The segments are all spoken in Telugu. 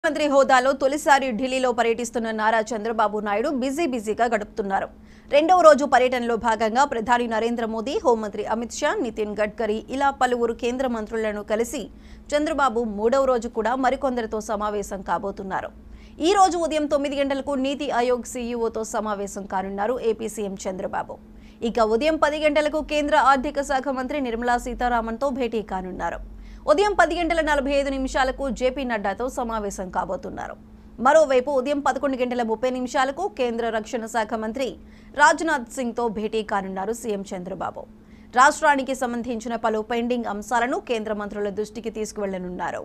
ముఖ్యమంత్రి హోదాలో తొలిసారి ఢిల్లీలో పర్యటిస్తున్న నారా చంద్రబాబు నాయుడు బిజీ బిజీగా గడుపుతున్నారు రెండవ రోజు పర్యటనలో భాగంగా ప్రధాని నరేంద్ర మోదీ హోంమంత్రి అమిత్ షా నితిన్ గడ్కరీ ఇలా పలువురు కేంద్ర మంత్రులను కలిసి చంద్రబాబు మూడవ రోజు కూడా మరికొందరితో సమావేశం కాబోతున్నారు ఈ రోజు ఉదయం తొమ్మిది గంటలకు నీతి ఆయోగ్ సీఈఓతో సమావేశం కానున్నారు ఏపీ సీఎం చంద్రబాబు ఇక ఉదయం పది గంటలకు కేంద్ర ఆర్థిక శాఖ మంత్రి నిర్మలా సీతారామన్తో భేటీ కానున్నారు ఉదయం పది గంటల నలభై ఐదు నిమిషాలకు జేపీ నడ్డాతో సమావేశం కాబోతున్నారు మరోవైపు ఉదయం పదకొండు గంటల ముప్పై నిమిషాలకు కేంద్ర రక్షణ శాఖ మంత్రి రాజ్నాథ్ సింగ్తో భేటీ కానున్నారు సీఎం చంద్రబాబు రాష్ట్రానికి సంబంధించిన పలు పెండింగ్ అంశాలను కేంద్ర మంత్రుల దృష్టికి తీసుకువెళ్లనున్నారు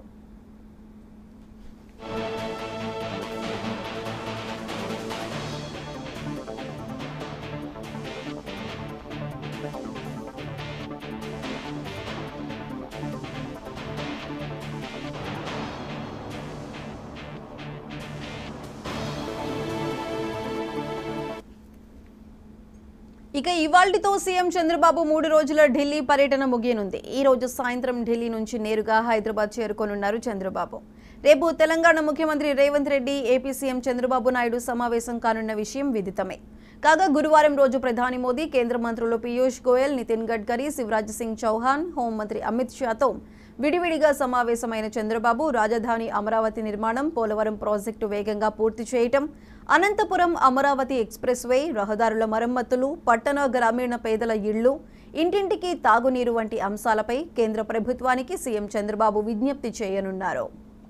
ఇక ఇవాల్టితో సీఎం చంద్రబాబు మూడు రోజుల ఢిల్లీ పర్యటన ముగియనుంది ఈ రోజు సాయంత్రం ఢిల్లీ నుంచి నేరుగా హైదరాబాద్ చేరుకోనున్నారు చంద్రబాబు రేపు తెలంగాణ ముఖ్యమంత్రి రేవంత్ రెడ్డి ఏపీ సీఎం చంద్రబాబు నాయుడు సమావేశం కానున్న విషయం విదితమే కాగా గురువారం రోజు ప్రధాని మోదీ కేంద్ర మంత్రులు పీయూష్ గోయల్ నితిన్ గడ్కరీ శివరాజ్ సింగ్ చౌహాన్ హోంమంత్రి అమిత్ షాతో విడివిడిగా సమావేశమైన చంద్రబాబు రాజధాని అమరావతి నిర్మాణం పోలవరం ప్రాజెక్టు వేగంగా పూర్తి చేయటం అనంతపురం అమరావతి ఎక్స్ప్రెస్ వే రహదారుల మరమ్మతులు పట్టణ గ్రామీణ పేదల ఇళ్లు ఇంటింటికి తాగునీరు వంటి అంశాలపై కేంద్ర ప్రభుత్వానికి సీఎం చంద్రబాబు విజ్ఞప్తి చేయనున్నారు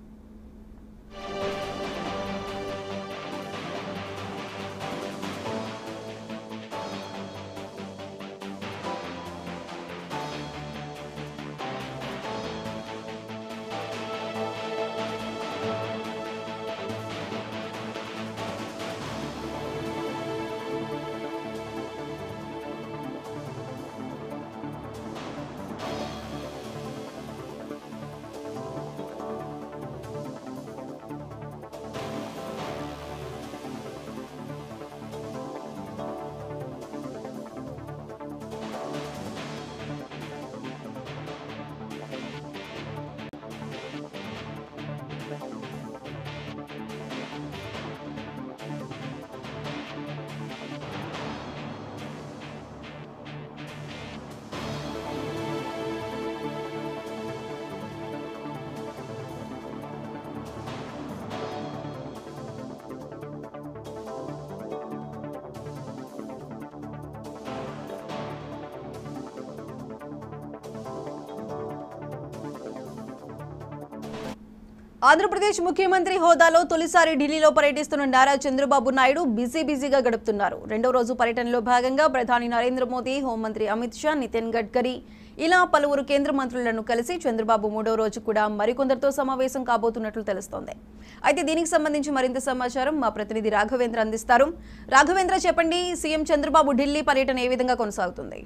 ఆంధ్రప్రదేశ్ ముఖ్యమంత్రి హోదాలో తొలిసారి ఢిల్లీలో పర్యటిస్తున్న నారా చంద్రబాబు నాయుడు బిజీ బిజీగా గడుపుతున్నారు రెండో రోజు పర్యటనలో భాగంగా ప్రధాని నరేంద్ర మోదీ హోంమంత్రి అమిత్ షా నితిన్ గడ్కరీ ఇలా పలువురు కేంద్ర మంత్రులను కలిసి చంద్రబాబు మూడో రోజు కూడా మరికొందరితో సమావేశం కాబోతున్నట్లు తెలుస్తోంది అయితే దీనికి సంబంధించి మరింత సమాచారం మా ప్రతినిధి రాఘవేంద్ర అందిస్తారు రాఘవేంద్ర చెప్పండి సీఎం చంద్రబాబు ఢిల్లీ పర్యటన ఏ విధంగా కొనసాగుతుంది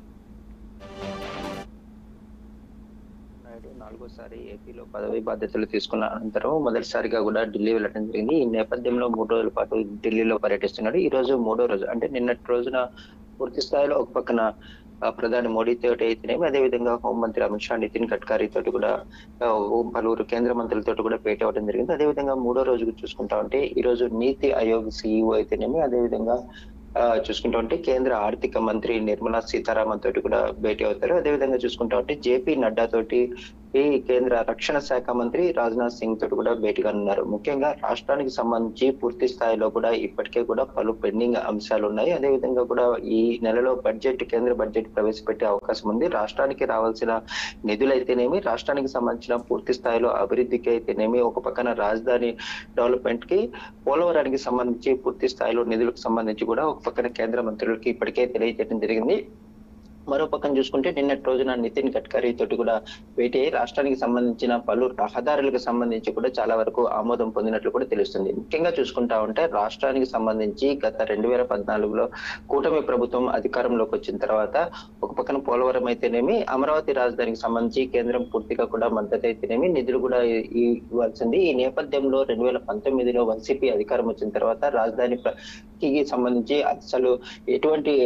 నాయుడు నాలుగోసారి ఏపీలో పదవి బాధ్యతలు తీసుకున్న అనంతరం మొదటిసారిగా కూడా ఢిల్లీ వెళ్ళడం జరిగింది ఈ నేపథ్యంలో మూడు రోజుల పాటు ఢిల్లీలో పర్యటిస్తున్నాడు ఈ రోజు మూడో రోజు అంటే నిన్నటి రోజున పూర్తి స్థాయిలో ఒక పక్కన ఆ, ప్రధాని మోడీతో అయితేనేమి అదేవిధంగా హోంమంత్రి అమిత్ షా నితిన్ గడ్కరీ తోటి కూడా ఆ, ఓ పలువురు కేంద్ర మంత్రులతో కూడా భేటీ అవ్వడం జరిగింది అదేవిధంగా మూడో రోజు చూసుకుంటా ఉంటే ఈ రోజు నీతి ఆయోగ్ సీఈఓ అయితేనేమి అదేవిధంగా ఆ, చూసుకుంటా ఉంటే కేంద్ర ఆర్థిక మంత్రి నిర్మలా సీతారామన్ తోటి కూడా భేటీ అవుతారు అదేవిధంగా చూసుకుంటా ఉంటే జేపీ నడ్డా తోటి ఈ కేంద్ర రక్షణ శాఖ మంత్రి రాజ్నాథ్ సింగ్ తోటి కూడా భేటీగా ఉన్నారు ముఖ్యంగా రాష్ట్రానికి సంబంధించి పూర్తి స్థాయిలో కూడా ఇప్పటికే కూడా పలు పెండింగ్ అంశాలు ఉన్నాయి అదేవిధంగా కూడా ఈ నెలలో బడ్జెట్ కేంద్ర బడ్జెట్ ప్రవేశపెట్టే అవకాశం ఉంది రాష్ట్రానికి రావాల్సిన నిధులైతేనేమి రాష్ట్రానికి సంబంధించిన పూర్తి స్థాయిలో అభివృద్ధికి అయితేనేమి ఒక పక్కన రాజధాని డెవలప్మెంట్ కి పోలవరానికి సంబంధించి పూర్తి స్థాయిలో నిధులకు సంబంధించి కూడా ఒక పక్కన కేంద్ర మంత్రులకి ఇప్పటికే తెలియజేయడం జరిగింది మరో పక్కన చూసుకుంటే నిన్నటి రోజున నితిన్ గడ్కరీ తోటి కూడా భేటీ అయ్యి రాష్ట్రానికి సంబంధించిన పలు రహదారులకు సంబంధించి కూడా చాలా వరకు ఆమోదం పొందినట్లు కూడా తెలుస్తుంది ముఖ్యంగా చూసుకుంటా ఉంటే రాష్ట్రానికి సంబంధించి గత రెండు వేల పద్నాలుగులో కూటమి ప్రభుత్వం అధికారంలోకి వచ్చిన తర్వాత ఒక పక్కన పోలవరం అయితేనేమి అమరావతి రాజధానికి సంబంధించి కేంద్రం పూర్తిగా కూడా మద్దతు అయితేనేమి నిధులు కూడా ఇ- ఇ- ఇవ్వాల్సింది ఈ నేపథ్యంలో రెండు వేల పంతొమ్మిదిలో వైసీపీ అధికారం వచ్చిన తర్వాత రాజధాని ప్ర- కి సంబంధించి అసలు ఎటువంటి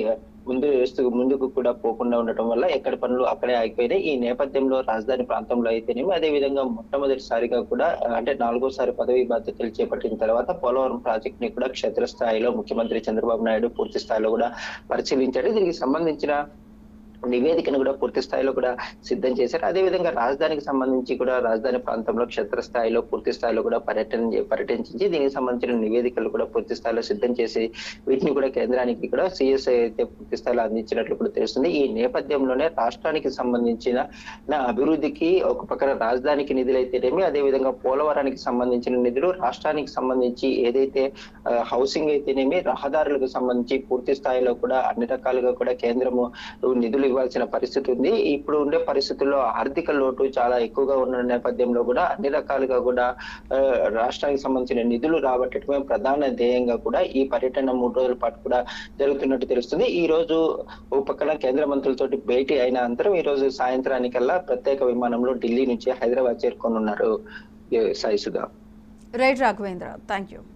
ముందు వేస్తూ ముందుకు కూడా పోకుండా ఉండటం వల్ల ఎక్కడి పనులు అక్కడే ఆగిపోయినాయి ఈ నేపథ్యంలో రాజధాని ప్రాంతంలో అయితేనేమి అదే విధంగా మొట్టమొదటిసారిగా కూడా ఆ, అంటే నాలుగోసారి పదవి బాధ్యతలు చేపట్టిన తర్వాత పోలవరం ప్రాజెక్ట్ ని కూడా క్షేత్రస్థాయిలో ముఖ్యమంత్రి చంద్రబాబు నాయుడు పూర్తి స్థాయిలో కూడా పరిశీలించాడు దీనికి సంబంధించిన నివేదికను కూడా పూర్తి స్థాయిలో కూడా సిద్ధం చేశారు అదే విధంగా రాజధానికి సంబంధించి కూడా రాజధాని ప్రాంతంలో క్షేత్రస్థాయిలో పూర్తి స్థాయిలో కూడా పర్యటన చే- పర్యటించి దీనికి సంబంధించిన నివేదికలు కూడా పూర్తి స్థాయిలో సిద్ధం చేసి వీటిని కూడా కేంద్రానికి కూడా సిఎస్ అయితే పూర్తి స్థాయిలో అందించినట్లు కూడా తెలుస్తుంది ఈ నేపథ్యంలోనే రాష్ట్రానికి సంబంధించిన నా అభివృద్ధికి ఒక పక్కన రాజధానికి నిధులు అయితేనేమి అదే విధంగా పోలవరానికి సంబంధించిన నిధులు రాష్ట్రానికి సంబంధించి ఏదైతే ఆ, హౌసింగ్ అయితేనేమి రహదారులకు సంబంధించి పూర్తి స్థాయిలో కూడా అన్ని రకాలుగా కూడా కేంద్రము నిధులు ఇవ్వాల్సిన పరిస్థితి ఉంది ఇప్పుడు ఉండే పరిస్థితుల్లో ఆర్థిక లోటు చాలా ఎక్కువగా ఉన్న నేపథ్యంలో కూడా అన్ని రకాలుగా కూడా ఆ, రాష్ట్రానికి సంబంధించిన నిధులు రాబట్టడమే ప్రధాన ధ్యేయంగా కూడా ఈ పర్యటన మూడు రోజుల పాటు కూడా జరుగుతున్నట్టు తెలుస్తుంది ఈ రోజు ఓ పక్కన కేంద్ర మంత్రులతోటి భేటీ అయిన అనంతరం ఈ రోజు సాయంత్రానికల్లా ప్రత్యేక విమానంలో ఢిల్లీ నుంచి హైదరాబాద్ చేరుకోనున్నారు ఏ, Sai Sudha right Raghavendra thank you